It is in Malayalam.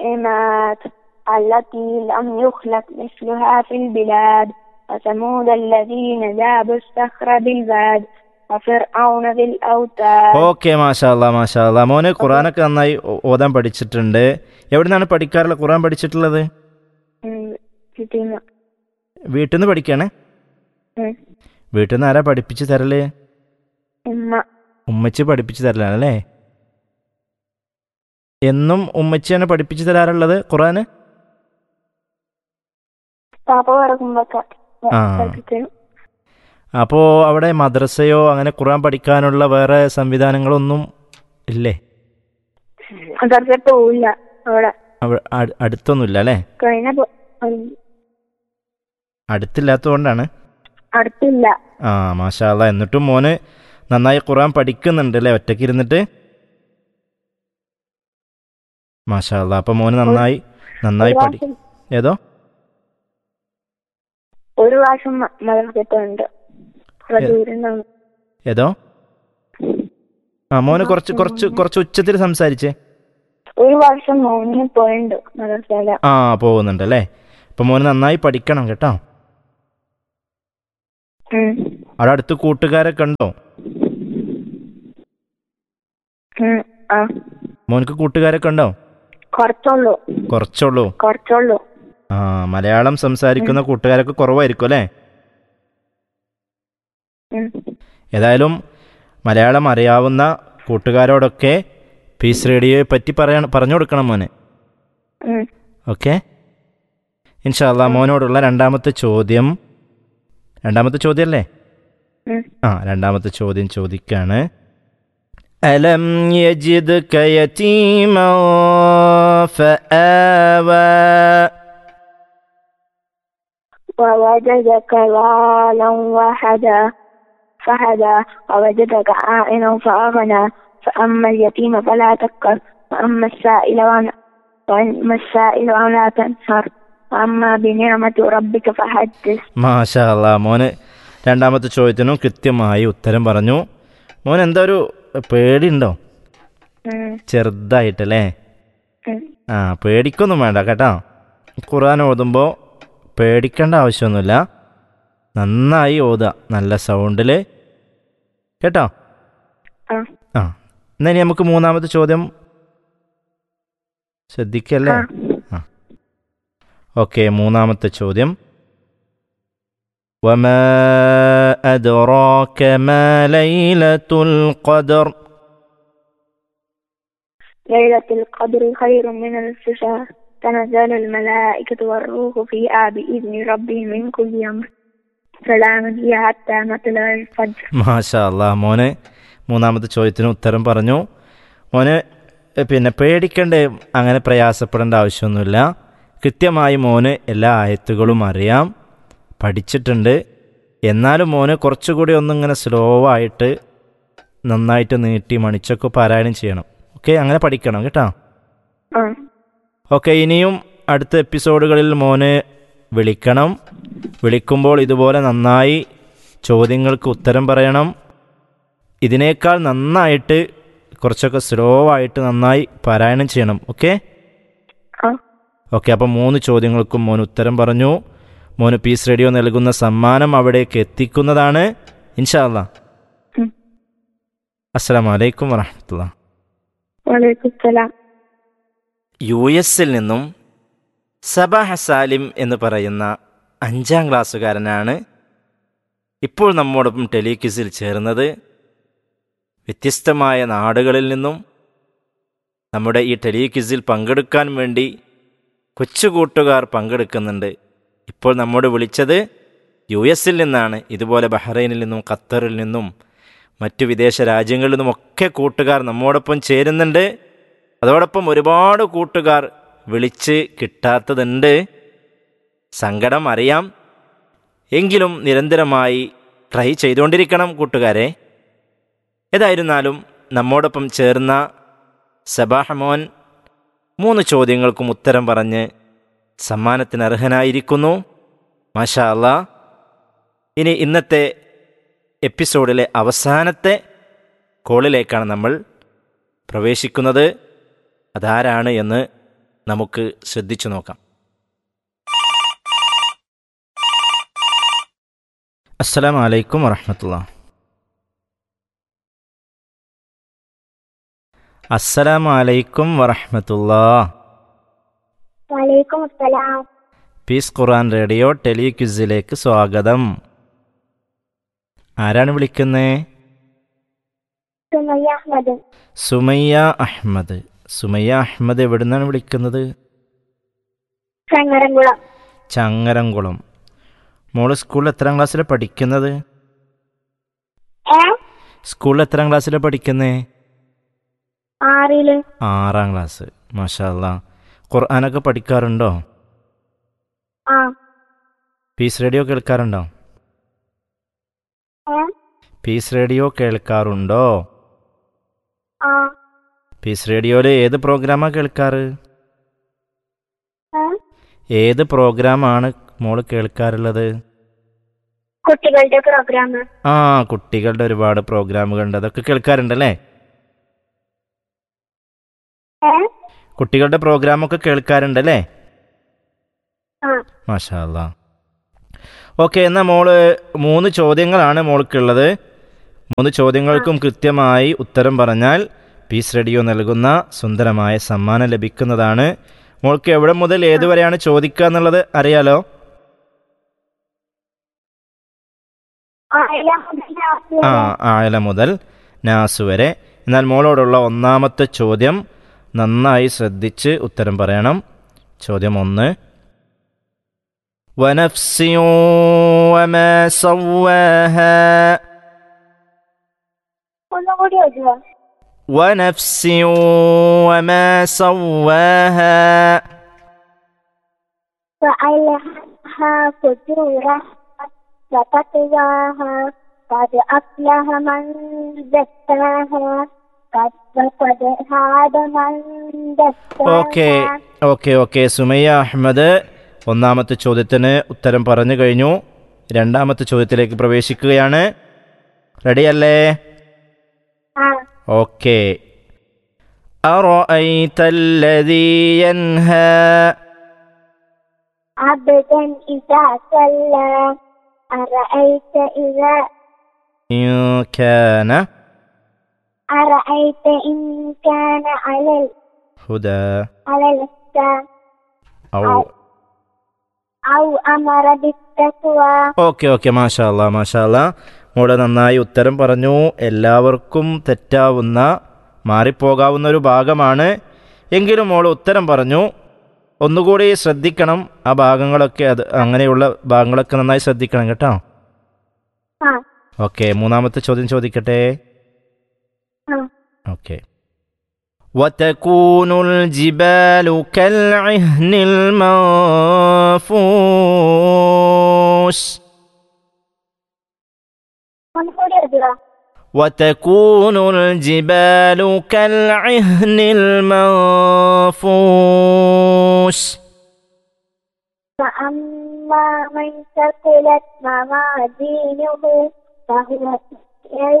النعمات التي لم يخلق مثلها في البلاد وثمود الذين جابوا الصخر بالواد وفرعون ذي الأوتاد ഓക്കെ മാഷാല്ല മാഷാല്ല മോന് ഖുറാനൊക്കെ നന്നായി ഓ- ഓതാൻ പഠിച്ചിട്ടുണ്ട് എവിടെ നിന്നാണ് പഠിക്കാറുള്ളത് ഖുറാൻ പഠിച്ചിട്ടുള്ളത് ഉം, കിട്ടിയെന്ന്. വീട്ടിൽ നിന്ന് പഠിക്കാണ് ഉം. വീട്ടിൽ നിന്ന് ആരാ പഠിപ്പിച്ച് തരല് ഉമ്മ ഉമ്മച്ചി പഠിപ്പിച്ച് തരലാണല്ലേ എന്നും ഉമ്മച്ചിയാണ് പഠിപ്പിച്ച് തരാറുള്ളത് ഖുറാന് പാപ്പ പറക്കുമ്പൊക്കെ ആ. പഠിപ്പിക്കും. അപ്പോൾ അവിടെ മദ്രസയോ അങ്ങനെ ഖുറാൻ പഠിക്കാനുള്ള വേറെ സംവിധാനങ്ങളൊന്നും ഇല്ലേ മദർസയിൽ പോവില്ല അവിടെ അവ- അ- അടുത്തൊന്നുമില്ല അല്ലേ കഴിഞ്ഞ പോ- ഉം, അടുത്തില്ലാത്തതുകൊണ്ടാണ് അടുത്തില്ല ആ മാഷാല്ല എന്നിട്ടും മോന് നന്നായി ഖുറാൻ പഠിക്കുന്നുണ്ട് അല്ലേ ഒറ്റയ്ക്ക് ഇരുന്നിട്ട് മാഷാല്ല അപ്പം മോന് നന്നായി നന്നായി ഒരു പഠി പ്രാവശ്യം- ഏതോ ഒരു പ്രാവശ്യം മദർസത്തുണ്ട് ഏ- ദൂരം ഏതോ ആ മോന് കുറച്ച് കുറച്ച് കുറച്ച് ഉച്ചത്തിൽ സംസാരിച്ചേ ഒരു വർഷം മോന് പോയിണ്ട് മദർസയില് ആ പോകുന്നുണ്ട് അല്ലേ അപ്പം മോന് നന്നായി പഠിക്കണം കേട്ടോ ഉം. അവിടെ അടുത്ത് കൂട്ടുകാരൊക്കെ ഉണ്ടോ ഉം. ആ മോനക്ക് കൂട്ടുകാരൊക്കെ ഉണ്ടോ കുറച്ചുള്ളൂ കുറച്ചുള്ളൂ കുറച്ചുള്ളൂ ആ മലയാളം സംസാരിക്കുന്ന കൂട്ടുകാരൊക്കെ കുറവായിരിക്കും അല്ലേ ഉം. ഏതായാലും മലയാളം അറിയാവുന്ന കൂട്ടുകാരോടൊക്കെ പീസ് റേഡിയോയെ പറ്റി പറയാൻ പറഞ്ഞു കൊടുക്കണം മോനെ ഉം. ഓക്കെ ഇൻഷാല്ല മോനോടുള്ള രണ്ടാമത്തെ ചോദ്യം രണ്ടാമത്തെ ചോദ്യം അല്ലേ ഉം. ആ രണ്ടാമത്തെ ചോദ്യം ചോദിക്കാണ് അലം യജിദ്ക യതീമാ ഫആവാ ووجدك ضالا وحدا فهدى ووجدك عائلا فأغنى فأما اليتيم فلا تكر وأما السائل ولا وأما السائل ولا تنهر وأما بنعمة ربك فحدث മാഷാ അല്ലാ മോന് രണ്ടാമത്തെ ചോദ്യത്തിനും കൃത്യമായി ഉത്തരം പറഞ്ഞു മോൻ എന്താ ഒരു പേടിയുണ്ടോ ഉം. ചെറുതായിട്ടല്ലേ ഉം. ആ പേടിക്കൊന്നും വേണ്ട കേട്ടോ ഖുർആൻ ഓതുമ്പോൾ പേടിക്കേണ്ട ആവശ്യമൊന്നുമില്ല നന്നായി ഓതുക നല്ല സൗണ്ടിൽ കേട്ടോ ആ. ആ എന്നാ ഇനി നമുക്ക് മൂന്നാമത്തെ ചോദ്യം ശ്രദ്ധിക്കല്ലേ ആ. ആ ഓക്കെ മൂന്നാമത്തെ ചോദ്യം وما أدراك ما ليلة القدر ليلة القدر خير من ألف شهر تنزل الملائكة والروح فيها بإذن ربهم من كل أمر سلام هي حتى مطلع الفجر മാഷാ അല്ലാ മോന് മൂന്നാമത്തെ ചോദ്യത്തിന് ഉത്തരം പറഞ്ഞു മോന് എ, പിന്നെ പേടിക്കേണ്ട അങ്ങനെ പ്രയാസപ്പെടേണ്ട ആവശ്യമൊന്നുമില്ല കൃത്യമായി മോന് എല്ലാ ആയത്തുകളും അറിയാം പഠിച്ചിട്ടുണ്ട് എന്നാലും മോന് കുറച്ചുകൂടി ഒന്നിങ്ങനെ സ്ലോ ആയിട്ട് നന്നായിട്ട് നീട്ടി മണിച്ചൊക്കെ പാരായണം ചെയ്യണം ഓക്കെ അങ്ങനെ പഠിക്കണം കേട്ടോ ആ ഓക്കെ ഇനിയും അടുത്ത എപ്പിസോഡുകളിൽ മോന് വിളിക്കണം വിളിക്കുമ്പോൾ ഇതുപോലെ നന്നായി ചോദ്യങ്ങൾക്ക് ഉത്തരം പറയണം ഇതിനേക്കാൾ നന്നായിട്ട് കുറച്ചൊക്കെ സ്ലോ ആയിട്ട് നന്നായി പാരായണം ചെയ്യണം ഓക്കെ ആ ഓക്കെ അപ്പം മൂന്ന് ചോദ്യങ്ങൾക്കും മോൻ ഉത്തരം പറഞ്ഞു മോന് പീസ് റേഡിയോ നൽകുന്ന സമ്മാനം അവിടേക്ക് എത്തിക്കുന്നതാണ് ഇൻഷാല്ല ഉം. അസ്സാം വലൈക്കും വറഹമത്തുള്ള വലൈക്കും സലാം യു എസിൽ നിന്നും സബാഹ സാലിം എന്ന് പറയുന്ന അഞ്ചാം ക്ലാസ്സുകാരനാണ് ഇപ്പോൾ നമ്മോടൊപ്പം ടെലിക്വിസിൽ ചേർന്നത് വ്യത്യസ്തമായ നാടുകളിൽ നിന്നും നമ്മുടെ ഈ ടെലിക്വിസിൽ പങ്കെടുക്കാൻ വേണ്ടി കൊച്ചുകൂട്ടുകാർ പങ്കെടുക്കുന്നുണ്ട് ഇപ്പോൾ നമ്മോട് വിളിച്ചത് യു എസിൽ നിന്നാണ് ഇതുപോലെ ബഹ്റൈനിൽ നിന്നും ഖത്തറിൽ നിന്നും മറ്റു വിദേശ രാജ്യങ്ങളിൽ നിന്നുമൊക്കെ കൂട്ടുകാർ നമ്മോടൊപ്പം ചേരുന്നുണ്ട് അതോടൊപ്പം ഒരുപാട് കൂട്ടുകാർ വിളിച്ച് കിട്ടാത്തതുണ്ട് സങ്കടം അറിയാം എങ്കിലും നിരന്തരമായി ട്രൈ ചെയ്തുകൊണ്ടിരിക്കണം കൂട്ടുകാരെ ഏതായിരുന്നാലും നമ്മോടൊപ്പം ചേർന്ന സബാഹമോൻ മൂന്ന് ചോദ്യങ്ങൾക്കും ഉത്തരം പറഞ്ഞ് സമ്മാനത്തിന് അർഹനായിരിക്കുന്നു മാഷാ അല്ലാ ഇനി ഇന്നത്തെ എപ്പിസോഡിലെ അവസാനത്തെ കോളിലേക്കാണ് നമ്മൾ പ്രവേശിക്കുന്നത് അതാരാണ് എന്ന് നമുക്ക് ശ്രദ്ധിച്ചു നോക്കാം അസ്സലാമു അലൈക്കും വറഹമത്തുള്ള അസ്സലാമു അലൈക്കും വറഹമത്തുള്ള വലൈക്കും അസ്സലാം പീസ് ഖുർആൻ റേഡിയോ ടെലിക്വിസിലേക്ക് സ്വാഗതം ആരാണ് വിളിക്കുന്നേ സുമയ്യ അഹമ്മദ് സുമയ്യ അഹമ്മദ് സുമയ്യ അഹമ്മദ് എവിടുന്നാണ് വിളിക്കുന്നത് ചങ്ങരംകുളം ചങ്ങരംകുളം മോള് സ്കൂളിൽ എത്രാം ക്ലാസ്സിലാണ് പഠിക്കുന്നത് ഏ സ്കൂളിൽ എത്രാം ക്ലാസ്സിലാണ് പഠിക്കുന്നേ ആറില് ആറാം ക്ലാസ് മാഷാല്ല ഖുർആാനൊക്കെ പഠിക്കാറുണ്ടോ ആ പീസ് റേഡിയോ കേൾക്കാറുണ്ടോ ഏ പീസ് റേഡിയോ കേൾക്കാറുണ്ടോ ആ പീസ് റേഡിയോയിൽ ഏത് പ്രോഗ്രാമാണ് കേൾക്കാറ് ഏ ഏത് പ്രോഗ്രാമാണ് മോള് കേൾക്കാറുള്ളത് കുട്ടികളുടെ പ്രോഗ്രാം ആ കുട്ടികളുടെ ഒരുപാട് പ്രോഗ്രാമുകളുണ്ട് അതൊക്കെ കേൾക്കാറുണ്ടല്ലേ ഏ കുട്ടികളുടെ പ്രോഗ്രാമൊക്കെ കേൾക്കാറുണ്ടല്ലേ ആ മാഷാല്ല ഓക്കെ എന്നാൽ മോള് മൂന്ന് ചോദ്യങ്ങളാണ് മോൾക്കുള്ളത് മൂന്ന് ചോദ്യങ്ങൾക്കും കൃത്യമായി ഉത്തരം പറഞ്ഞാൽ പീസ് റേഡിയോ നൽകുന്ന സുന്ദരമായ സമ്മാനം ലഭിക്കുന്നതാണ് മോൾക്ക് എവിടെ മുതൽ ഏതുവരെയാണ് ചോദിക്കുക എന്നുള്ളത് അറിയാലോ ആയിരം മുതൽ നാല് ആ വരെ. ആയല മുതൽ നാസ് വരെ എന്നാൽ മോളോടുള്ള ഒന്നാമത്തെ ചോദ്യം നന്നായി ശ്രദ്ധിച്ച് ഉത്തരം പറയണം ചോദ്യം ഒന്ന് ونفس وما سواها ഒന്നുകൂടി എഴുതുക ونفس وما سواها فألهمها فجورها وتقواها قد أفلح من زكاها قد وقد خاب من okay دساها okay okay Sumayya Ahmed ഒന്നാമത്തെ ചോദ്യത്തിന് ഉത്തരം പറഞ്ഞു കഴിഞ്ഞു രണ്ടാമത്തെ ചോദ്യത്തിലേക്ക് പ്രവേശിക്കുകയാണ് റെഡിയല്ലേ آه. ഓക്കെ أرأيت الذي ينهى عبدا إذا صلى أرأيت إذا إن كان أرأيت إن كان على ال- هدى على الهدى أو أو أمر بالتقوى ഓക്കെ ഓക്കെ മാഷാ അല്ലാ മാഷാ അല്ലാ മോള് നന്നായി ഉത്തരം പറഞ്ഞു എല്ലാവർക്കും തെറ്റാവുന്ന മാറിപ്പോകാവുന്ന ഒരു ഭാഗമാണ് എങ്കിലും മോൾ ഉത്തരം പറഞ്ഞു ഒന്നുകൂടി ശ്രദ്ധിക്കണം ആ ഭാഗങ്ങളൊക്കെ അത് അങ്ങനെയുള്ള ഭാഗങ്ങളൊക്കെ നന്നായി ശ്രദ്ധിക്കണം കേട്ടോ آه. ഓക്കെ മൂന്നാമത്തെ ചോദ്യം ചോദിക്കട്ടെ آه. ഓക്കെ وتكون الجبال كالعهن المنفوش ഒന്നുകൂടി എഴുതുക وتكون الجبال كالعهن المنفوش فأما من ثقلت موازينه فهو في